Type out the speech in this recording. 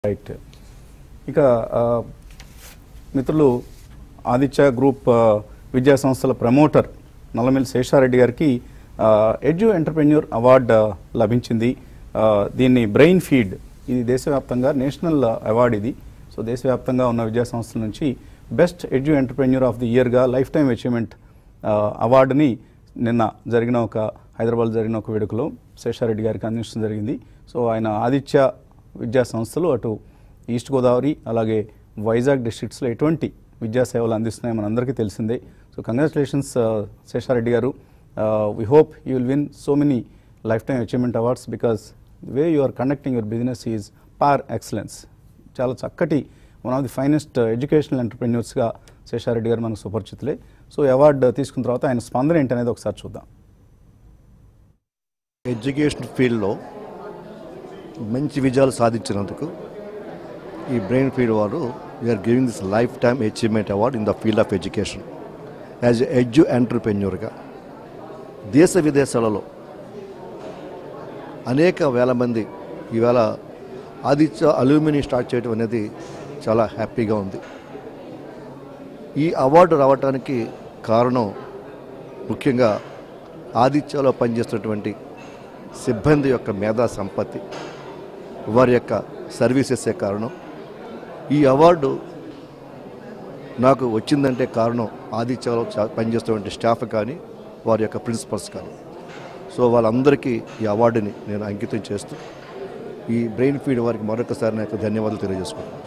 right ఇక ఆ, మిత్రులు ఆదిత్య గ్రూప్ ఆ, విద్యా సంస్థల ప్రమోటర్ నల్లమిల్లి శేషారెడ్డి గారికి ఎడ్యు ఎంటర్ప్రెన్యూర్ అవార్డు లభించింది ఆ, దీన్ని బ్రెయిన్ ఫీడ్ ఇది దేశవ్యాప్తంగా నేషనల్ అవార్డు ఇది సో దేశవ్యాప్తంగా ఉన్న విద్యా సంస్థల నుంచి best edu entrepreneur of the ఇయర్గా లైఫ్ టైమ్ అచీవ్మెంట్ అవార్డుని నిన్న జరిగిన ఒక హైదరాబాద్ జరిగిన ఒక వేడుకలో శేషారెడ్డి గారికి అందించడం జరిగింది సో ఆయన ఆదిత్య విద్యా సంస్థలు అటు ఈస్ట్ గోదావరి అలాగే వైజాగ్ డిస్ట్రిక్ట్స్లో ఎటువంటి విద్యా సేవలు అందిస్తున్నాయో మనందరికీ తెలిసిందే సో కంగ్రాచులేషన్స్ శేషారెడ్డి గారు we hope you will win so many life time achievement awards because the way you are conducting your business is par excellence చాలా చక్కటి one of the finest educational ఎంటర్ప్రెన్యూర్స్గా శేషారెడ్డి గారు మనకు సుపరిచితులే సో ఈ అవార్డు తీసుకున్న తర్వాత ఆయన స్పందన ఏంటనేది ఒకసారి చూద్దాం ఎడ్యుకేషన్ ఫీల్డ్లో మంచి విజయాలు సాధించినందుకు ఈ బ్రెయిన్ ఫీల్డ్ వారు we are giving this life time achievement award in the field of education as edu ఎంటర్ప్రెన్యూర్గా దేశ విదేశాలలో అనేక వేల మంది ఈవేళ ఆదిత్య అల్యూమిని స్టార్ట్ చేయడం అనేది చాలా హ్యాపీగా ఉంది ఈ అవార్డు రావడానికి కారణం ముఖ్యంగా ఆదిత్యలో పనిచేస్తున్నటువంటి సిబ్బంది యొక్క మేధా సంపత్తి వారి యొక్క సర్వీసెసే కారణం ఈ అవార్డు నాకు వచ్చిందంటే కారణం ఆదిత్యలో చా- పనిచేస్తున్నటువంటి స్టాఫ్ కానీ వారి యొక్క ప్రిన్సిపల్స్ కానీ సో వాళ్ళందరికీ ఈ అవార్డుని నేను అంకితం చేస్తూ ఈ బ్రెయిన్ ఫీడ్ వారికి మరొకసారి నాకు ధన్యవాదాలు తెలియజేసుకుంటాను